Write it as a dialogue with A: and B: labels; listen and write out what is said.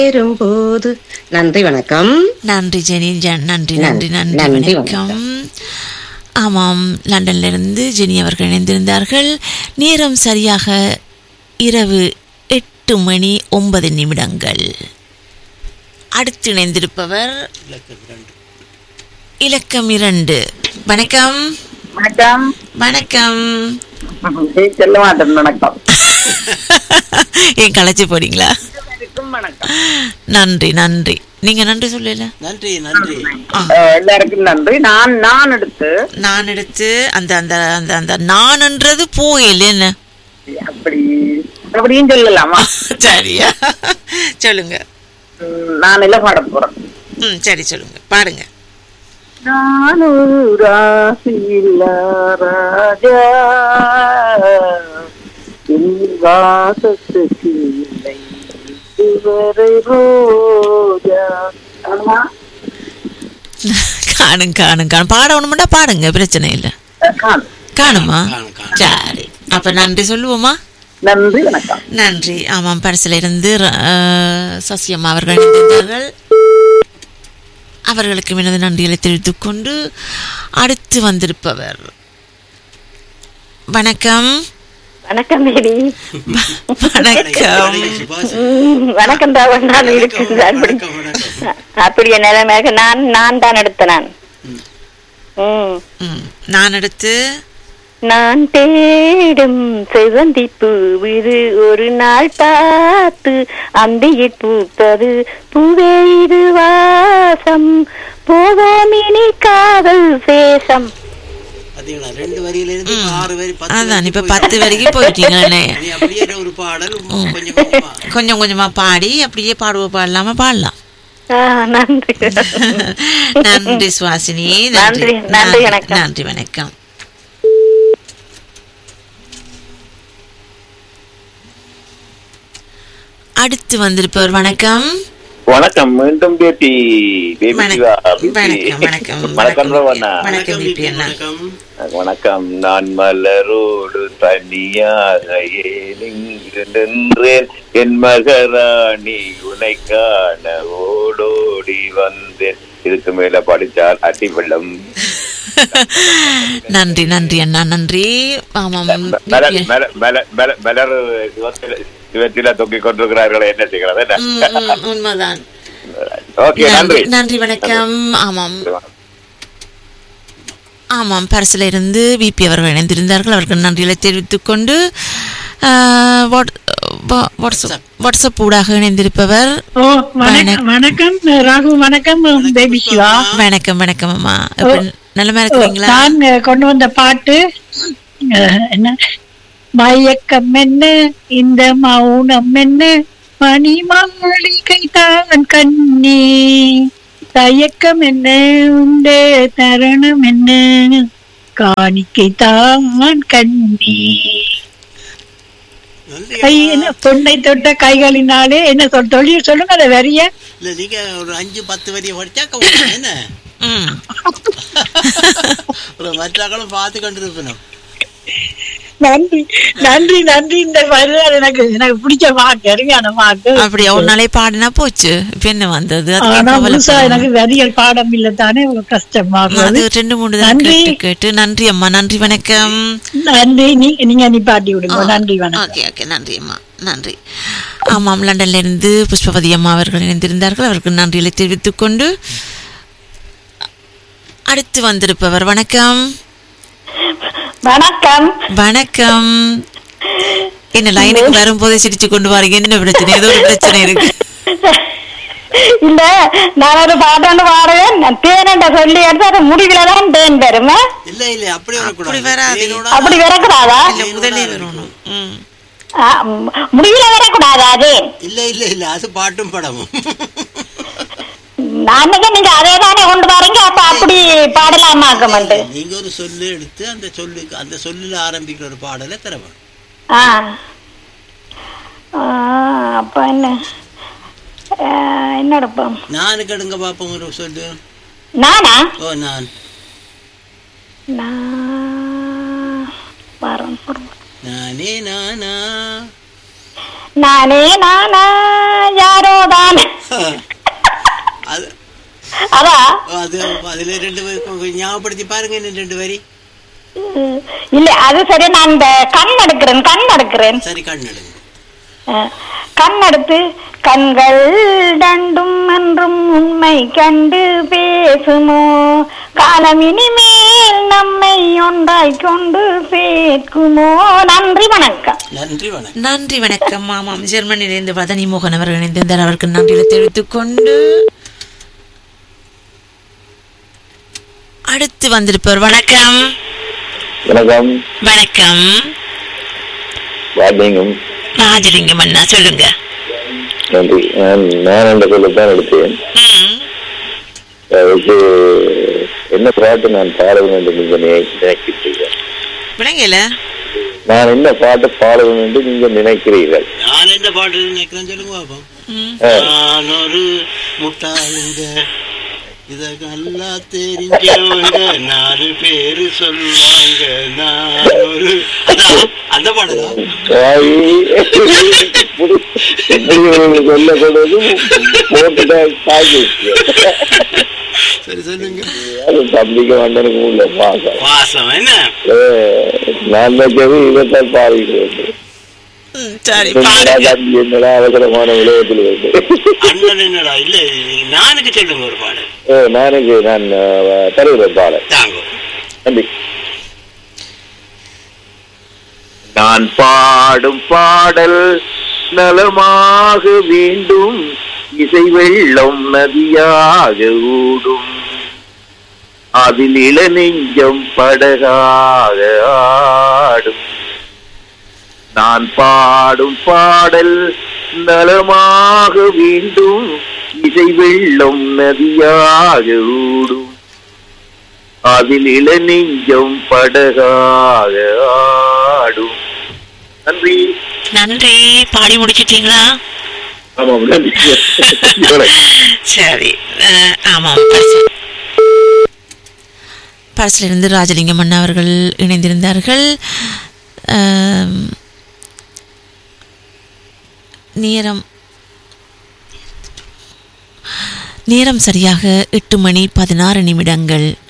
A: சேரும்போது நன்றி வணக்கம்
B: நன்றி ஜெனி ஜ- நன்றி நன்றி
A: நன்றி,
B: நன்றி
A: நன்றி,
B: வணக்கம் ஆமாம் லண்டன்ல இருந்து ஜெனி அவர்கள் இணைந்திருந்தார்கள் நேரம் சரியாக இரவு எட்டு மணி ஒன்பது நிமிடங்கள் அடுத்து இணைந்திருப்பவர் இலக்கம் இரண்டு வணக்கம்
C: வணக்கம்
B: வணக்கம்
C: ஜெய் செல்ல மாட்டேன் வணக்கம்
B: ஏன் களைச்சு போறீங்களா
C: எல்லாருக்கும் வணக்கம்
B: நன்றி நன்றி நீங்க நன்றி சொல்லல
D: நன்றி நன்றி
C: அஹ் எல்லாருக்கும் நன்றி நான் நான் எடுத்து
B: நான் எடுத்து அந்த அந்த அந்த அந்த நான்ன்றது போயில என்ன
C: அப்படி அப்படியும் சொல்லலாமா
B: சரியா சொல்லுங்க
C: உம், நான் எல்லாம் பாட போறேன்
B: ம் சரி சொல்லுங்க பாடுங்க
C: நான் ஒரு ராசியில்லா ராஜா என் வாசத்துக்கு இல்லை இதுவரை ரோஜா ஆமா
B: காணும் காணும் காணும் பாட ஒண்ணுமெண்டா பாடுங்க பிரச்சனை இல்லை
C: அஹ் காண்.
B: காணுமா
D: காணும், காணும்.
B: சரி அப்ப நன்றி சொல்லுவோமா
C: நன்றி வணக்கம்
B: நன்றி ஆமாம் பரிசில் இருந்து அஹ், சசியம்மா அவர்கள் இணைந்திருந்தார்கள் அவர்களுக்கு எனது நன்றிகளை தெரிவித்துக் கொண்டு அடுத்து வந்திருப்பவர் வணக்கம்
E: வணக்கம் மேரி
B: வணக்கம்
D: சுபாஷ்
E: வணக்கம் தான் நான் இருக்கிறேன் அப்படி
D: வணக்கம் வணக்கம்
E: அப்படியே நிலைமையாக நான் நான் தான் எடுத்த நான் ம்.
B: ம், நான் அடுத்து
E: நான் தேடும் செவந்தி பூவிது ஒரு நாள் பார்த்து அந்தியில் பூத்தது பூவே இது வாசம் போவோம் இனி காதல் சேசம்
D: பாத்தீங்களா ரெண்டு வரியில இருந்து இப்ப ஆறு வரி பத்து
B: அதான்
D: வரைக்கும்
B: இப்ப
D: போயிட்டு.
B: பத்து வரைக்கும் போயிட்டீங்களே
D: நீ அப்படியே ஒரு பாடல் கொஞ்சம் கொஞ்சமா
B: கொஞ்சம் கொஞ்சமா பாடி அப்படியே பாடுவ பாடலாம பாடலாம்
E: ஆ, நன்றி
B: நன்றி சுவாசினி
E: நன்றி, நன்றி, வணக்கம்.
B: நன்றி வணக்கம் அடுத்து வந்திருப்பவர் வணக்கம்
F: வணக்கம் மீண்டும் பேபி பேபி சிவா
B: வணக்கம்
F: பேபி.
B: வணக்கம் வணக்கம்
F: வணக்கம் ரவண்ணா
B: வணக்கம்
D: வணக்கம்
B: பிபி அண்ணா
D: வணக்கம்
F: வணக்கம் நான் மலரோடு தனியாக ஏனிங்கு நின்றேன் என் மகராணி உனை காண ஓடோடி வந்தேன் இதுக்கு மேல படிச்சால் அடி வெள்ளம்
B: நன்றி நன்றி அண்ணா நன்றி ஆமாம்
F: மலர்
B: பிபி.
F: மலர் மலர் மலர் மலர் இவத்தில இவத்தில தொங்கிக் கொண்டிருக்கிறார்களே என்ன செய்கிறது
B: ம், ம், உண்மைதான்
F: ஓகே நன்றி
B: நன்றி நன்றி வணக்கம் ஆமாம் ஆமாம் பரிசில் இருந்து விபி அவர்கள் இணைந்திருந்தார்கள் அவர்கள் நன்றிகளை தெரிவித்துக் கொண்டு ஆஹ், வாட்- வா- வாட்ஸ்அப் வாட்ஸ்அப் ஊடாக இணைந்திருப்பவர்
G: ஓ வணக்கம் வணக்கம் ராகு வணக்கம் பேபி சிவா
B: வணக்கம் வணக்கம் அம்மா எப்படி நலமா இருக்கிறீங்களா
G: நான் அஹ், கொண்டு வந்த பாட்டு அஹ், என்ன மயக்கம் என்ன இந்த மௌனம் என்ன மணி மாளிகை தான் கண்ணே தயக்கம் என்ன உண்டு தருணம் என்ன காணிக்கை தான் கண்ணே
D: நன்றி
G: கை
D: அம்மா.
G: என்ன பொண்ணை தொட்ட கைகளினாலே என்ன சொல் தொழில் சொல்லுங்க அதை வரிய
D: இல்ல நீங்க ஒரு அஞ்சு பத்து வரியை படிச்சா கவனம் என்ன
B: ம்.
D: ஒரு மற்றவங்களும் பார்த்து கொண்டிருப்பணும்
G: நன்றி நன்றி நன்றி இந்த வருடம் எனக்கு எனக்கு பிடிச்ச வாக்கு அருமையான வாக்கு
B: அப்படியா ஒரு நாளே பாடினா போச்சு இப்ப என்ன வந்தது அதுக்கு
G: ஆனா முழுசா
B: கவலைப்படாம.
G: எனக்கு வரிகள் பாடம் இல்லை தானே கஷ்டமா
B: அது
G: இருக்குது.
B: ரெண்டு மூணு தான்
G: நன்றி.
B: கேட்டு கேட்டு நன்றி அம்மா நன்றி வணக்கம்
G: நன்றி நீ- நீங்க நிப்பாட்டி விடுங்க நன்றி வணக்கம்
B: ஓகே ஓகே நன்றி அம்மா நன்றி ஆமாம் லண்டன்ல இருந்து புஷ்பவதி அம்மா அவர்கள் இணைந்திருந்தார்கள் அவருக்கு நன்றிகளை தெரிவித்துக் கொண்டு அடுத்து வந்திருப்பவர் வணக்கம்
E: வணக்கம்
B: வணக்கம் என்ன லைனுக்கு வரும்போதே சிரிச்சு கொண்டு வரீங்க என்ன பிரச்சனை ஏதோ ஒரு பிரச்சனை இருக்கு
E: இல்ல நான் ஒரு பாட்டாண்டு பாடுவேன் நான் தேனண்ட சொல்லி எடுத்து அது முடிவுல தான் தேன் பெருமை
D: இல்ல இல்ல அப்படி
B: அப்படி
D: வரக்கூடாது
B: வராது.
D: தேனோட
E: அப்படி வரக்கூடாதா
B: இல்ல முதலே வரணும் ம்.
E: ஆ, ம், முடிவுல வரக்கூடாதா அது
D: இல்ல இல்ல இல்ல அது பாட்டும் படமும்
E: நான் நினைக்கிறேன் நீங்க அதே தானே கொண்டு வரீங்க அப்ப அப்படி பாடலாமாக்கமண்டு
D: நீங்க ஒரு சொல்லு எடுத்து அந்த சொல்லுக்கு அந்த சொல்லுல ஆரம்பிக்கிற ஒரு பாடலை தரவேன்
E: ஆ ஆ, அப்ப என்ன ஆ, என்ன எடுப்போம்
D: நானு கடுங்க பாப்போம் ஒரு சொல்லு
E: நானா
D: ஓ நான்
E: நான் வரேன்
D: நானே நானா
E: நானே நானா யாரோ தானே
D: அது
E: அதா
D: அது அதுல ரெண்டு பேர் கொஞ்சம் ஞாபகப்படுத்தி பாருங்க இன்னும் ரெண்டு வரி
E: இல்ல அது சரி நான் இந்த கண் எடுக்கிறேன் கண் எடுக்கிறேன்
D: சரி கண் எடுங்க
E: அஹ், கண் எடுத்து கண்கள் ரெண்டும் என்றும் உண்மை கண்டு பேசுமோ காலம் இனிமேல் நம்மை ஒன்றாய் கொண்டு சேர்க்குமோ நன்றி வணக்கம்
D: நன்றி வணக்கம்
B: நன்றி வணக்கம் ஆமாம் ஜெர்மனியிலிருந்து வதனி மோகன் அவர்கள் இணைந்திருந்தார் அவருக்கு நன்றிகளை தெரிவித்துக் கொண்டு அடுத்து வந்திருப்பவர் வணக்கம்
F: வணக்கம்
B: வணக்கம்
F: வாத்தியங்கும்
B: ராஜலிங்கம் அண்ணா சொல்லுங்க
F: நன்றி நான் நான் என்ற சொல்லத்தான் எடுத்தேன்
B: ம்.
F: அதுக்கு என்ன பாட்டு நான் பாட வேண்டும் என்று நினை- நினைக்கிறீர்கள்
B: விளங்கல
F: நான் என்ன பாட்டு பாட வேண்டும் என்று நீங்க நினைக்கிறீர்கள்
D: நான் என்ன பாட்டு நினைக்கிறேன் சொல்லுங்க பாப்போம்
B: ம்.
F: ஆ,
D: நான் ஒரு முட்டாளுங்க இத நல்லா தெரிஞ்சவங்க நாலு பேரு சொல்லுவாங்க நான் ஒரு அதான், அந்த பாடலா
F: தாய், இப்படி இப்படி உங்களுக்கு சொல்ல சொல்றது போட்டுதான் தாக்கி
D: சரி சொல்லுங்க
F: அது தம்பிக்கு வந்தனுக்கு உள்ள பாசம்
D: வாசம் என்ன
F: ஏ, நான் வச்சது இதைத்தான் பாடிட்டு
B: ம், சரி
F: என்னடா
B: பாருங்க
F: தம்பி என்னடா அவசரமான விளையத்தில் வந்து
D: அண்ணன் என்னடா இல்ல நானுக்கு சொல்லுங்க ஒரு பாடல்
F: ஏ, நாளைக்கு நான் அஹ், தருகிறேன் பாடல்
D: தாங்க
F: நன்றி நான் பாடும் பாடல் நலமாக வேண்டும் இசை வெள்ளம் நதியாக ஊடும் அதில் இளநெஞ்சம் படகாக ஆடும் நான் பாடும் பாடல் நலமாக வேண்டும் இசை வெள்ளம் நதியாக ஊடும் அதில் இளநெஞ்சம் படகாக ஆடும் நன்றி
B: நன்றி பாடி முடிச்சிட்டீங்களா
F: ஆமாம் நன்றி
B: சரி அஹ், ஆமாம் பரிசு பரிசிலிருந்து ராஜலிங்கம் அண்ணா அவர்கள் இணைந்திருந்தார்கள் அம், நேரம் நேரம் சரியாக எட்டு மணி பதினாறு நிமிடங்கள்